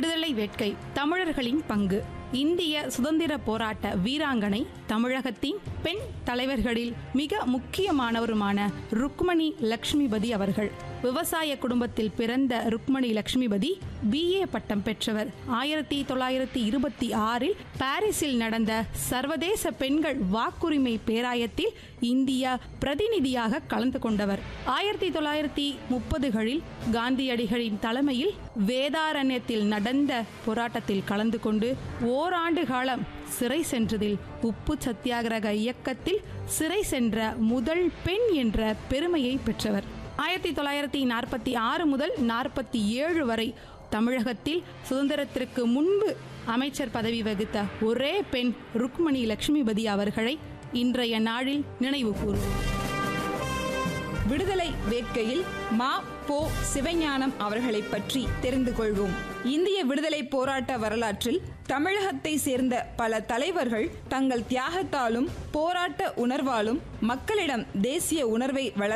விடுதலை வேட்கை தமிழர்களின் பங்கு இந்திய சுதந்திர போராட்ட வீராங்கனை தமிழகத்தின் பெண் தலைவர்களில் மிக முக்கியமானவருமான ருக்மணி லட்சுமிபதி அவர்கள் விவசாய குடும்பத்தில் பிறந்த ருக்மணி லட்சுமிபதி பிஏ பட்டம் பெற்றவர் ஆயிரத்தி தொள்ளாயிரத்தி இருபத்தி ஆறில் பாரிஸில் நடந்த சர்வதேச பெண்கள் வாக்குரிமை பேராயத்தில் இந்தியா பிரதிநிதியாக கலந்து கொண்டவர் ஆயிரத்தி தொள்ளாயிரத்தி முப்பதுகளில் காந்தியடிகளின் தலைமையில் வேதாரண்யத்தில் நடந்த போராட்டத்தில் கலந்து கொண்டு ஓராண்டு காலம் சிறை சென்றதில் உப்பு சத்தியாகிரக இயக்கத்தில் சிறை சென்ற முதல் பெண் என்ற பெருமையை பெற்றவர் ஆயிரத்தி தொள்ளாயிரத்தி நாற்பத்தி ஆறு முதல் நாற்பத்தி ஏழு வரை தமிழகத்தில் சுதந்திரத்திற்கு முன்பு அமைச்சர் பதவி வகித்த ஒரே பெண் ருக்மணி லட்சுமிபதி அவர்களை இன்றைய நாளில் நினைவு கூறுவோம் விடுதலை வேட்கையில் மா போ சிவஞானம் அவர்களை பற்றி தெரிந்து கொள்வோம் இந்திய விடுதலை போராட்ட வரலாற்றில் தமிழகத்தை சேர்ந்த பல தலைவர்கள் தங்கள் தியாகத்தாலும் போராட்ட உணர்வாலும் மக்களிடம் தேசிய உணர்வை வளர்த்து